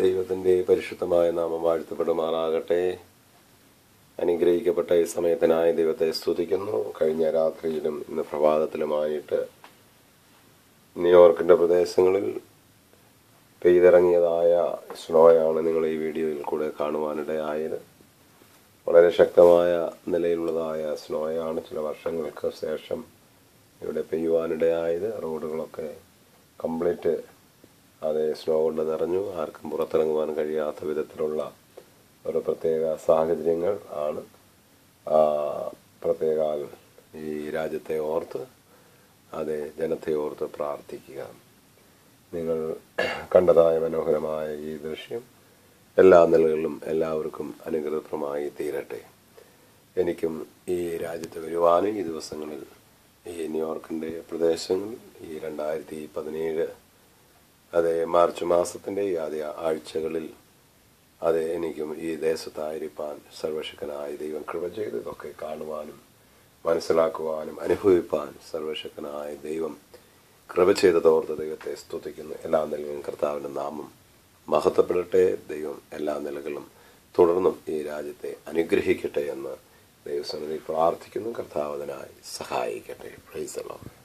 ദൈവത്തിൻ്റെ പരിശുദ്ധമായ നാമം വാഴ്ത്തപ്പെടുമാറാകട്ടെ അനുഗ്രഹിക്കപ്പെട്ട ഈ സമയത്തിനായി ദൈവത്തെ സ്തുതിക്കുന്നു കഴിഞ്ഞ രാത്രിയിലും ഇന്ന് പ്രഭാതത്തിലുമായിട്ട് ന്യൂയോർക്കിൻ്റെ പ്രദേശങ്ങളിൽ പെയ്തിറങ്ങിയതായ സ്നോയാണ് നിങ്ങൾ ഈ വീഡിയോയിൽ കൂടെ കാണുവാനിടയായത് വളരെ ശക്തമായ നിലയിലുള്ളതായ സ്നോയാണ് ചില വർഷങ്ങൾക്ക് ശേഷം ഇവിടെ പെയ്യുവാനിടയായത് റോഡുകളൊക്കെ കംപ്ലീറ്റ് അത് സ്നോ കൊണ്ട് നിറഞ്ഞു ആർക്കും പുറത്തിറങ്ങുവാൻ കഴിയാത്ത വിധത്തിലുള്ള ഒരു പ്രത്യേക സാഹചര്യങ്ങൾ ആണ് ആ, പ്രത്യേക ഈ രാജ്യത്തെ ഓർത്ത് അതെ ജനത്തെ ഓർത്ത് പ്രാർത്ഥിക്കുക നിങ്ങൾ കണ്ടതായ മനോഹരമായ ഈ ദൃശ്യം എല്ലാ നിലകളിലും എല്ലാവർക്കും അനുഗ്രഹപ്രമായി തീരട്ടെ എനിക്കും ഈ രാജ്യത്ത് വരുവാനും ഈ ദിവസങ്ങളിൽ ഈ ന്യൂയോർക്കിൻ്റെ പ്രദേശങ്ങളിൽ ഈ രണ്ടായിരത്തി പതിനേഴ് അതെ മാർച്ച് മാസത്തിൻ്റെ ഈ ആദ്യ ആഴ്ചകളിൽ അതെ എനിക്കും ഈ ദേശത്തായിരിക്കാൻ സർവശക്തനായ ദൈവം കൃപ ചെയ്ത് ഇതൊക്കെ കാണുവാനും മനസ്സിലാക്കുവാനും അനുഭവിപ്പാൻ സർവശക്തനായ ദൈവം കൃപ ചെയ്തതോർത്ത് ദൈവത്തെ സ്തുതിക്കുന്നു എല്ലാ നിലകളും കർത്താവിൻ്റെ നാമം മഹത്വപ്പെടട്ടെ ദൈവം എല്ലാ നിലകളും തുടർന്നും ഈ രാജ്യത്തെ അനുഗ്രഹിക്കട്ടെ എന്ന് ദൈവസന്നിധി പ്രാർത്ഥിക്കുന്നു കർത്താവതിനായി സഹായിക്കട്ടെ പ്രൈസ് അലോട്ട്